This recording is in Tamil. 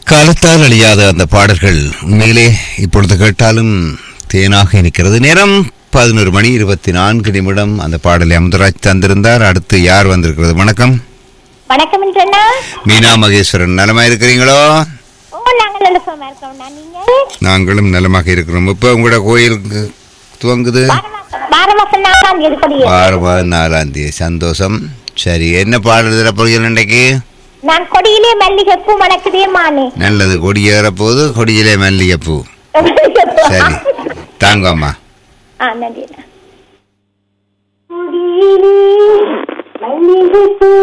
காலத்தால் அழியாத அந்த பாடல்கள் உண்மையிலே இப்பொழுது கேட்டாலும் தேனாக இருக்கிறது நேரம் பதினோரு மணி இருபத்தி நான்கு நிமிடம் அந்த பாடலை அமுதராஜ் தந்திருந்தார் அடுத்து யார் வந்திருக்கிறது வணக்கம் வணக்கம் அண்ணா மீனா மகேஸ்வரன் நலமா இருக்கிறீங்களோ ஓ நாங்கள் நல்ல சுகமா இருக்கோம்ண்ணா நீங்க நாங்களும் நலமாக இருக்கிறோம் இப்போ உங்களோட கோயிலுக்கு துவங்குது வார மாசம் நாலாம் தேதி கொடியே வாரமா நாலாம் தேதி சந்தோஷம் சரி என்ன பாடல் தரப்போகிறீர்கள் இன்றைக்கு நான் கொடியிலே மல்லிகை பூ மணக்குதே மானே நல்லது கொடியேற போது கொடியிலே மல்லிகைப்பூ சரி தாங்கம்மா ஆ நன்றி கொடியிலே மல்லிகை பூ